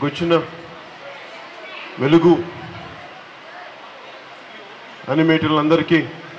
ఇక్కడికి వచ్చిన వెలుగు అనిమేటర్లందరికీ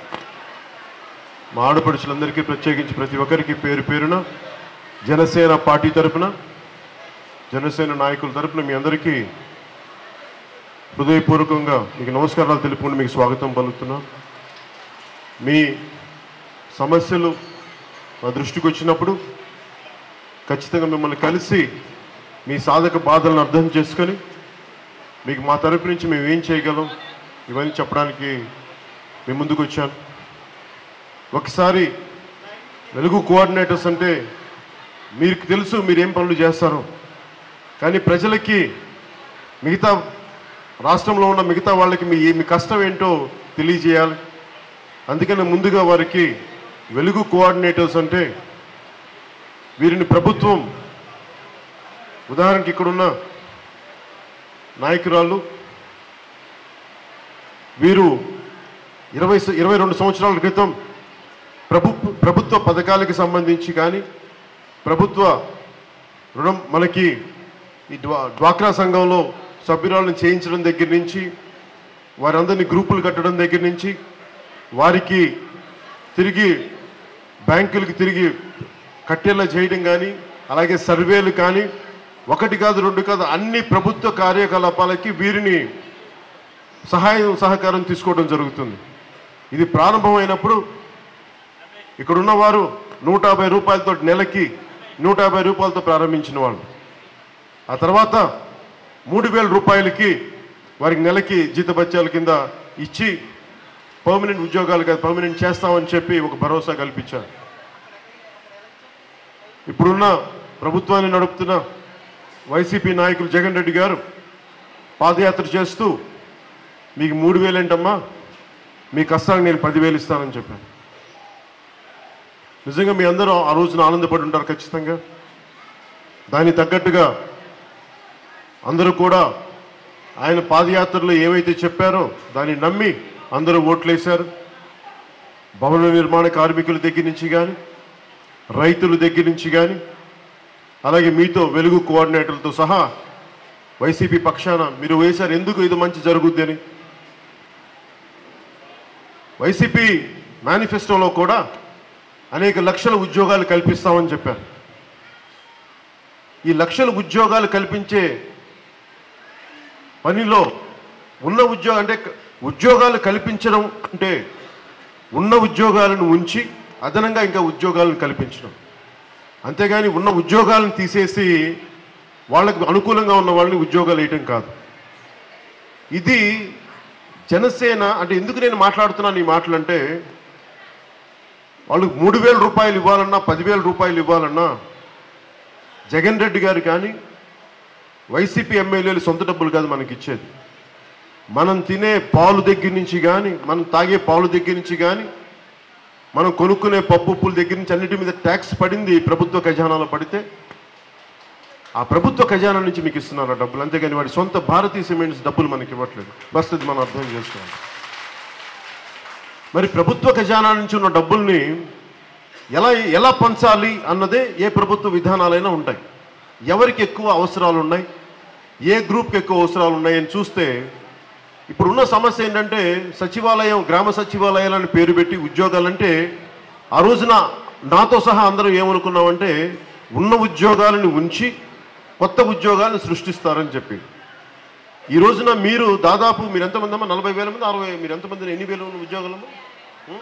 మా ఆడపడుచులందరికీ ప్రత్యేకించి ప్రతి ఒక్కరికి పేరు పేరున జనసేన పార్టీ తరపున జనసేన నాయకుల తరపున మీ అందరికీ హృదయపూర్వకంగా మీకు నమస్కారాలు తెలుపుకుంటూ మీకు స్వాగతం పలుకుతున్నాం మీ సమస్యలు మా దృష్టికి వచ్చినప్పుడు ఖచ్చితంగా మిమ్మల్ని కలిసి మీ సాధక బాధలను అర్థం చేసుకొని మీకు మా తరపు నుంచి మేము ఏం చేయగలం ఇవన్నీ చెప్పడానికి మీ ముందుకు వచ్చాను ఒకసారి వెలుగు కోఆర్డినేటర్స్ అంటే మీకు తెలుసు మీరు ఏం పనులు చేస్తారో కానీ ప్రజలకి మిగతా రాష్ట్రంలో ఉన్న మిగతా వాళ్ళకి మీ మీ కష్టం ఏంటో తెలియజేయాలి అందుకని ముందుగా వారికి వెలుగు కోఆర్డినేటర్స్ అంటే వీరిని ప్రభుత్వం ఉదాహరణకి ఇక్కడున్న నాయకురాలు వీరు ఇరవై స- ఇరవై రెండు సంవత్సరాల క్రితం ప్రభు ప్రభుత్వ పథకాలకు సంబంధించి కానీ ప్రభుత్వ రుణం మనకి ఈ డ్వా డ్వాక్రా సంఘంలో సభ్యురాలను చేయించడం దగ్గర నుంచి వారందరినీ గ్రూపులు కట్టడం దగ్గర నుంచి వారికి తిరిగి బ్యాంకులకు తిరిగి కట్టేలా చేయడం కానీ అలాగే సర్వేలు కానీ ఒకటి కాదు రెండు కాదు అన్ని ప్రభుత్వ కార్యకలాపాలకి వీరిని సహాయం సహకారం తీసుకోవడం జరుగుతుంది ఇది ప్రారంభమైనప్పుడు ఇక్కడ ఉన్నవారు నూట యాభై రూపాయలతో నెలకి నూట యాభై రూపాయలతో ప్రారంభించిన వాళ్ళు ఆ తర్వాత మూడు వేల రూపాయలకి వారికి నెలకి జీతభత్యాల కింద ఇచ్చి పర్మనెంట్ ఉద్యోగాలు కాదు పర్మనెంట్ చేస్తామని చెప్పి ఒక భరోసా కల్పించారు ఇప్పుడున్న ప్రభుత్వాన్ని నడుపుతున్న వైసీపీ నాయకులు జగన్ రెడ్డి గారు పాదయాత్ర చేస్తూ మీకు మూడు వేలేంటమ్మా మీ కష్టానికి నేను పదివేలు ఇస్తానని చెప్పాను నిజంగా మీ అందరూ ఆ రోజున ఆనందపడి ఉంటారు ఖచ్చితంగా దానికి తగ్గట్టుగా అందరూ కూడా ఆయన పాదయాత్రలో ఏవైతే చెప్పారో దాన్ని నమ్మి అందరూ ఓట్లేశారు భవన నిర్మాణ కార్మికుల దగ్గర నుంచి కానీ రైతుల దగ్గర నుంచి కానీ అలాగే మీతో వెలుగు కోఆర్డినేటర్లతో సహా వైసీపీ పక్షాన మీరు వేశారు ఎందుకు ఇది మంచి జరుగుద్ది అని వైసీపీ మేనిఫెస్టోలో కూడా అనేక లక్షల ఉద్యోగాలు కల్పిస్తామని చెప్పారు ఈ లక్షల ఉద్యోగాలు కల్పించే పనిలో ఉన్న ఉద్యోగం అంటే ఉద్యోగాలు కల్పించడం అంటే ఉన్న ఉద్యోగాలను ఉంచి అదనంగా ఇంకా ఉద్యోగాలను కల్పించడం అంతేగాని ఉన్న ఉద్యోగాలను తీసేసి వాళ్ళకు అనుకూలంగా ఉన్న వాళ్ళని ఉద్యోగాలు వేయటం కాదు ఇది జనసేన అంటే ఎందుకు నేను మాట్లాడుతున్నాను ఈ మాటలు అంటే వాళ్ళు మూడు వేల రూపాయలు ఇవ్వాలన్నా పదివేల రూపాయలు ఇవ్వాలన్నా జగన్ రెడ్డి గారు కానీ వైసీపీ ఎమ్మెల్యేలు సొంత డబ్బులు కాదు మనకి ఇచ్చేది మనం తినే పాలు దగ్గర నుంచి కానీ మనం తాగే పాలు దగ్గర నుంచి కానీ మనం కొనుక్కునే పప్పు ఉప్పుల దగ్గర నుంచి అన్నిటి మీద ట్యాక్స్ పడింది ప్రభుత్వ ఖజానాలో పడితే ఆ ప్రభుత్వ ఖజానా నుంచి మీకు ఇస్తున్నారు ఆ డబ్బులు అంతేగాని వాడి సొంత భారతీయ సిమెంట్స్ డబ్బులు మనకి ఇవ్వట్లేదు ఫస్ట్ ఇది మనం అర్థం చేసుకోవాలి మరి ప్రభుత్వ ఖజానా నుంచి ఉన్న డబ్బుల్ని ఎలా ఎలా పంచాలి అన్నదే ఏ ప్రభుత్వ విధానాలైనా ఉంటాయి ఎవరికి ఎక్కువ అవసరాలు ఉన్నాయి ఏ గ్రూప్కి ఎక్కువ అవసరాలు ఉన్నాయని చూస్తే ఇప్పుడున్న సమస్య ఏంటంటే సచివాలయం గ్రామ సచివాలయాలని పేరు పెట్టి ఉద్యోగాలంటే ఆ రోజున నాతో సహా అందరం ఏమనుకున్నామంటే ఉన్న ఉద్యోగాలను ఉంచి కొత్త ఉద్యోగాలను సృష్టిస్తారని చెప్పి ఈ రోజున మీరు దాదాపు మీరు ఎంతమంది అమ్మా నలభై వేల మంది అరవై మీరు ఎంతమంది ఎన్ని వేలు ఉన్న ఉద్యోగాలమ్మా ఉం?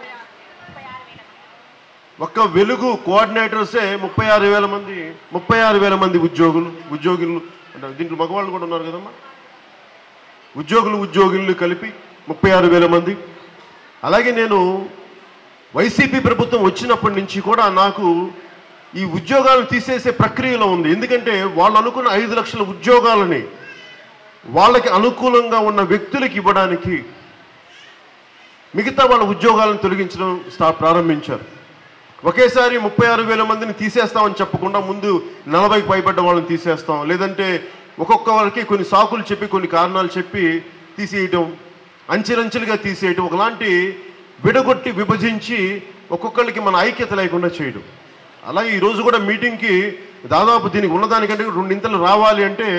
ఒక్క వెలుగు కోఆర్డినేటర్సే ముప్పై ఆరు వేల మంది ముప్పై ఆరు వేల మంది ఉద్యోగులు ఉద్యోగులు అంటే దీంట్లో మగవాళ్ళు కూడా ఉన్నారు కదమ్మా ఉద్యోగులు ఉద్యోగులు కలిపి ముప్పై ఆరు వేల మంది అలాగే నేను వైసీపీ ప్రభుత్వం వచ్చినప్పటి నుంచి కూడా నాకు ఈ ఉద్యోగాలను తీసేసే ప్రక్రియలో ఉంది ఎందుకంటే వాళ్ళు అనుకున్న ఐదు లక్షల ఉద్యోగాలని వాళ్ళకి అనుకూలంగా ఉన్న వ్యక్తులకి ఇవ్వడానికి మిగతా వాళ్ళ ఉద్యోగాలను తొలగించడం స్టా ప్రారంభించారు ఒకేసారి ముప్పై ఆరు వేల మందిని తీసేస్తామని చెప్పకుండా ముందు నలభైకి పైబడ్డ వాళ్ళని తీసేస్తాం లేదంటే ఒక్కొక్క వారికి కొన్ని సాకులు చెప్పి కొన్ని కారణాలు చెప్పి తీసేయటం అంచెలంచెలుగా తీసేయటం ఒకలాంటి విడగొట్టి విభజించి ఒక్కొక్కరికి మన ఐక్యత లేకుండా చేయడం అలాగే ఈరోజు కూడా మీటింగ్కి దాదాపు దీనికి ఉన్నదానికంటే రెండింతలు రావాలి అంటే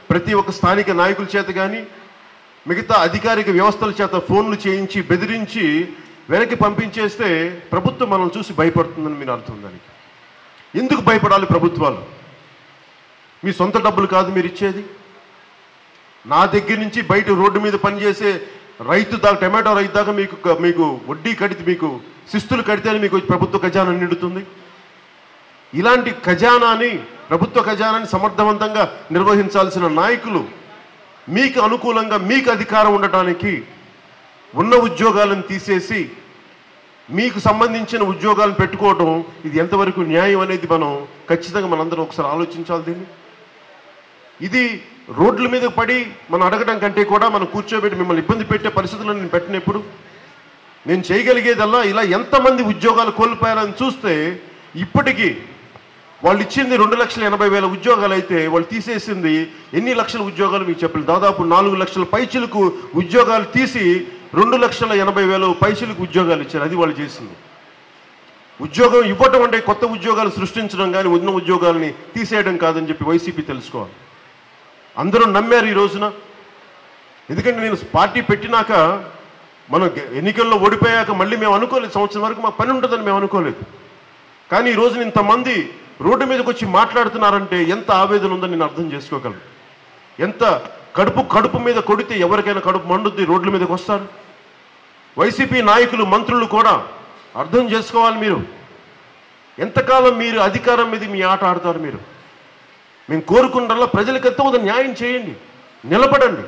ప్రతి ఒక్క స్థానిక నాయకుల చేత కానీ మిగతా అధికారిక వ్యవస్థల చేత ఫోన్లు చేయించి బెదిరించి వెనక్కి పంపించేస్తే ప్రభుత్వం మనం చూసి భయపడుతుందని మీరు అర్థం దానికి ఎందుకు భయపడాలి ప్రభుత్వాలు మీ సొంత డబ్బులు కాదు మీరు ఇచ్చేది నా దగ్గర నుంచి బయట రోడ్డు మీద పనిచేసే రైతు దాకా టమాటో రైతు దాకా మీకు మీకు వడ్డీ కడితే మీకు శిస్తులు కడితేనే మీకు ప్రభుత్వ ఖజానా నిండుతుంది ఇలాంటి ఖజానాని ప్రభుత్వ ఖజానాని సమర్థవంతంగా నిర్వహించాల్సిన నాయకులు మీకు అనుకూలంగా మీకు అధికారం ఉండటానికి ఉన్న ఉద్యోగాలను తీసేసి మీకు సంబంధించిన ఉద్యోగాలను పెట్టుకోవడం ఇది ఎంతవరకు న్యాయం అనేది మనం ఖచ్చితంగా మనందరం ఒకసారి ఆలోచించాలి దీన్ని ఇది రోడ్ల మీద పడి మనం అడగడం కంటే కూడా మనం కూర్చోబెట్టి మిమ్మల్ని ఇబ్బంది పెట్టే పరిస్థితులను నేను పెట్టినప్పుడు నేను చేయగలిగేదల్లా ఇలా ఎంతమంది ఉద్యోగాలు కోల్పోయారని చూస్తే ఇప్పటికీ వాళ్ళు ఇచ్చింది రెండు లక్షల ఎనభై వేల ఉద్యోగాలు అయితే వాళ్ళు తీసేసింది ఎన్ని లక్షల ఉద్యోగాలు మీకు చెప్పలేదు దాదాపు నాలుగు లక్షల పైచిలకు ఉద్యోగాలు తీసి రెండు లక్షల ఎనభై వేల పైచిలకు ఉద్యోగాలు ఇచ్చారు అది వాళ్ళు చేసింది ఉద్యోగం ఇవ్వటం అంటే కొత్త ఉద్యోగాలు సృష్టించడం కానీ ఉన్న ఉద్యోగాలని తీసేయడం కాదని చెప్పి వైసీపీ తెలుసుకోవాలి అందరూ నమ్మారు ఈ రోజున ఎందుకంటే నేను పార్టీ పెట్టినాక మనం గె- ఎన్నికల్లో ఓడిపోయాక మళ్ళీ మేము అనుకోలేదు సంవత్సరం వరకు మాకు పని ఉంటుందని మేము అనుకోలేదు కానీ ఈ రోజున ఇంతమంది రోడ్డు మీదకి వచ్చి మాట్లాడుతున్నారంటే ఎంత ఆవేదన ఉందని నేను అర్థం చేసుకోగలను ఎంత కడుపు కడుపు మీద కొడితే ఎవరికైనా కడుపు మండుద్ది రోడ్ల మీదకి వస్తారు వైసీపీ నాయకులు మంత్రులు కూడా అర్థం చేసుకోవాలి మీరు ఎంతకాలం మీరు అధికారం మీద మీ ఆట ఆడతారు మీరు మేము కోరుకుంటల్లా ప్రజలకు ఎంత ఉందో న్యాయం చేయండి నిలబడండి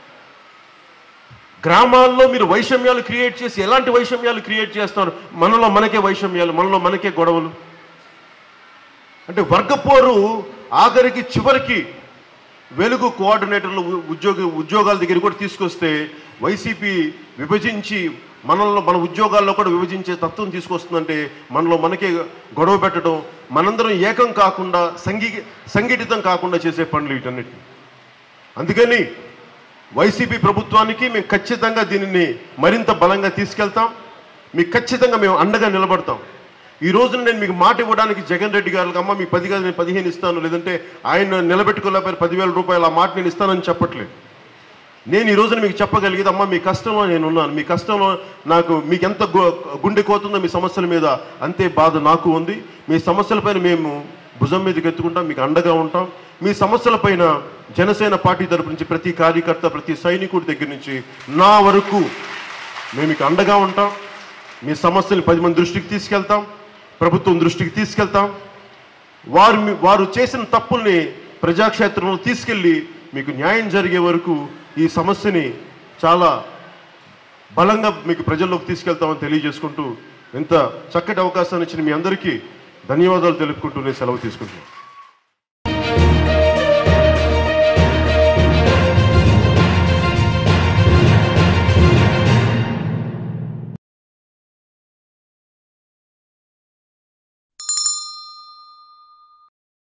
గ్రామాల్లో మీరు వైషమ్యాలు క్రియేట్ చేసి ఎలాంటి వైషమ్యాలు క్రియేట్ చేస్తారు మనలో మనకే వైషమ్యాలు మనలో మనకే గొడవలు అంటే వర్గపోరు ఆఖరికి చివరికి వెలుగు కోఆర్డినేటర్లు ఉ- ఉద్యోగ ఉద్యోగాల దగ్గర కూడా తీసుకొస్తే వైసీపీ విభజించి మనలో మన ఉద్యోగాల్లో కూడా విభజించే తత్వం తీసుకొస్తుందంటే మనలో మనకే గొడవ పెట్టడం మనందరం ఏకం కాకుండా సంఘి సంఘటితం కాకుండా చేసే పనులు వీటన్నిటిని అందుకని వైసీపీ ప్రభుత్వానికి మేము ఖచ్చితంగా దీనిని మరింత బలంగా తీసుకెళ్తాం మీకు ఖచ్చితంగా మేము అండగా నిలబడతాం ఈ రోజున నేను మీకు మాట ఇవ్వడానికి జగన్ రెడ్డి గారికి అమ్మ మీకు పది కాదు నేను పదిహేను ఇస్తాను లేదంటే ఆయన నిలబెట్టుకోలేకపోయారు పదివేల రూపాయలు ఆ మాట నేను ఇస్తానని చెప్పట్లేదు నేను ఈ రోజున మీకు చెప్పగలిగేది అమ్మ మీ కష్టంలో నేను ఉన్నాను మీ కష్టంలో నాకు మీకు ఎంత గు- గుండె కోతుందో మీ సమస్యల మీద అంతే బాధ నాకు ఉంది మీ సమస్యలపైన మేము భుజం మీదకి ఎత్తుకుంటాం మీకు అండగా ఉంటాం మీ సమస్యలపైన జనసేన పార్టీ తరపు నుంచి ప్రతి కార్యకర్త ప్రతి సైనికుడి దగ్గర నుంచి నా వరకు మేము మీకు అండగా ఉంటాం మీ సమస్యలు పది మంది దృష్టికి తీసుకెళ్తాం ప్రభుత్వం దృష్టికి తీసుకెళ్తాం వారు మీ- వారు చేసిన తప్పుల్ని ప్రజాక్షేత్రంలో తీసుకెళ్ళి మీకు న్యాయం జరిగే వరకు ఈ సమస్యని చాలా బలంగా మీకు ప్రజల్లోకి తీసుకెళ్తామని తెలియజేసుకుంటూ ఇంత చక్కటి అవకాశాన్ని ఇచ్చిన మీ అందరికీ ధన్యవాదాలు తెలుపుకుంటూ నేను సెలవు తీసుకుంటున్నాను